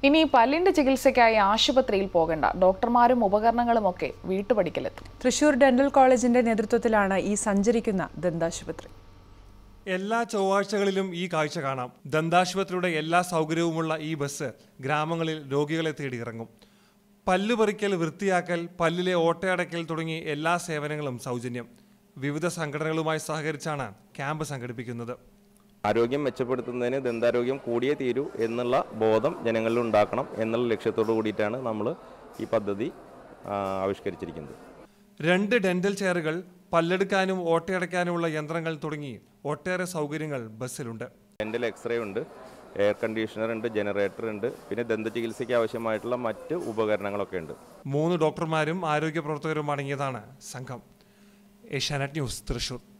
ഇനി പല്ലിന്റെ ചികിത്സയ്ക്കായി ആശുപത്രിയിൽ പോകേണ്ട ഡോക്ടർമാരും ഉപകരണങ്ങളുമൊക്കെ വീട്ടുപടിക്കലെത്തും തൃശൂർ ഡെന്റൽ കോളേജിന്റെ നേതൃത്വത്തിലാണ് ഈ സഞ്ചരിക്കുന്ന ദന്താശുപത്രി എല്ലാ ചൊവ്വാഴ്ചകളിലും ഈ കാഴ്ച കാണാം ദന്താശുപത്രിയുടെ എല്ലാ സൗകര്യവുമുള്ള ഈ ബസ് ഗ്രാമങ്ങളിൽ രോഗികളെ തേടി ഇറങ്ങും പല്ല് പറിക്കൽ വൃത്തിയാക്കൽ പല്ലിലെ ഓട്ടയടയ്ക്കൽ തുടങ്ങി എല്ലാ സേവനങ്ങളും സൗജന്യം വിവിധ സംഘടനകളുമായി സഹകരിച്ചാണ് ക്യാമ്പ് സംഘടിപ്പിക്കുന്നത് ആരോഗ്യം മെച്ചപ്പെടുത്തുന്നതിന് ദന്താരോഗ്യം കൂടിയേ തീരൂ എന്നുള്ള ബോധം ജനങ്ങളിൽ ഉണ്ടാക്കണം എന്നുള്ള ലക്ഷ്യത്തോടു കൂടിയിട്ടാണ് നമ്മൾ ഈ പദ്ധതി ആ, ആവിഷ്കരിച്ചിരിക്കുന്നത് രണ്ട് ഡെന്റൽ ചെയറുകൾ പല്ലെടുക്കാനും ഓട്ടയടയ്ക്കാനുമുള്ള യന്ത്രങ്ങൾ തുടങ്ങി ഒട്ടേറെ സൗകര്യങ്ങൾ ബസ്സിലുണ്ട് ഡെൻ്റൽ എക്സ്റേ ഉണ്ട് എയർ കണ്ടീഷണർ ഉണ്ട് ജനറേറ്റർ ഉണ്ട് പിന്നെ ദന്ത ചികിത്സയ്ക്ക് ആവശ്യമായിട്ടുള്ള മറ്റ് ഉപകരണങ്ങളൊക്കെ ഉണ്ട് മൂന്ന് ഡോക്ടർമാരും ആരോഗ്യ പ്രവർത്തകരും അടങ്ങിയതാണ് സംഘം ഏഷ്യാനെറ്റ് ന്യൂസ് തൃശൂർ